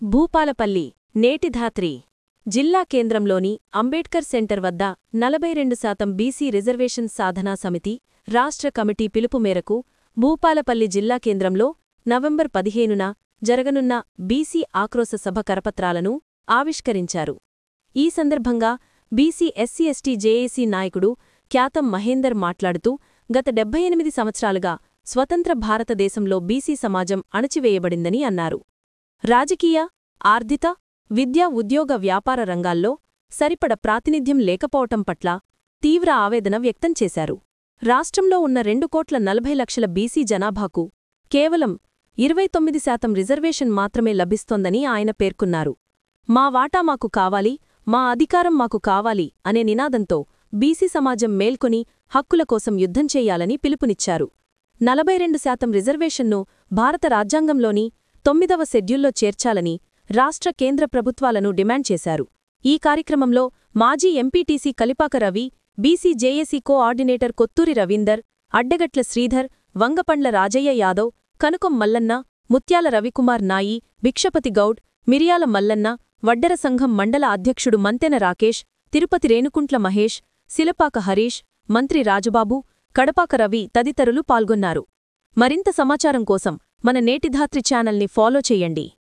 భూపాలపల్లి నేటిధాత్రి జిల్లా కేంద్రంలోని అంబేడ్కర్ సెంటర్ వద్ద నలభై రెండు శాతం బీసీ రిజర్వేషన్ సాధనా సమితి రాష్ట్ర కమిటీ పిలుపు మేరకు భూపాలపల్లి జిల్లా కేంద్రంలో నవంబర్ పదిహేనున జరగనున్న బీసీ ఆక్రోశ సభ కరపత్రాలను ఆవిష్కరించారు ఈ సందర్భంగా బీసీ ఎస్సీ ఎస్టీ జేఏసీ నాయకుడు ఖ్యాతం మహేందర్ మాట్లాడుతూ గత డెబ్బై ఎనిమిది సంవత్సరాలుగా స్వతంత్ర భారతదేశంలో బీసీ సమాజం అణచివేయబడిందని అన్నారు రాజకీయ ఆర్థిక విద్యా ఉద్యోగ వ్యాపార రంగాల్లో సరిపడ ప్రాతినిధ్యం లేకపోవటం పట్ల తీవ్ర ఆవేదన వ్యక్తం చేశారు రాష్ట్రంలో ఉన్న రెండు కోట్ల నలభై లక్షల బీసీ జనాభాకు కేవలం ఇరవై తొమ్మిది శాతం రిజర్వేషన్ మాత్రమే లభిస్తోందని ఆయన పేర్కొన్నారు మా వాటా మాకు కావాలి మా అధికారం మాకు కావాలి అనే నినాదంతో బీసీ సమాజం మేల్కొని హక్కుల కోసం యుద్ధం చెయ్యాలని పిలుపునిచ్చారు నలభై రెండు శాతం రిజర్వేషన్ను భారత రాజ్యాంగంలోని తొమ్మిదవ షెడ్యూల్లో చేర్చాలని రాష్ట్ర కేంద్ర ప్రభుత్వాలను డిమాండ్ చేశారు ఈ కార్యక్రమంలో మాజీ MPTC Kalipaka Ravi BC JAC coordinator Kothuri Ravinder Addagatla Sridhar Vangapandla Rajaiah Yadav కనుకొం మల్లన్న ముత్యాల రవికుమార్ నాయి భిక్షపతి గౌడ్ మిరియాల మల్లన్న వడ్డర సంఘం మండల అధ్యక్షుడు మంతెన రాకేష్ తిరుపతి రేణుకుంట్ల మహేష్ శిలపాక హరీష్ మంత్రి రాజుబాబు కడపాక రవి తదితరులు పాల్గొన్నారు మరింత సమాచారం కోసం మన నేటిధాత్రి ఛానల్ని ఫాలో చెయ్యండి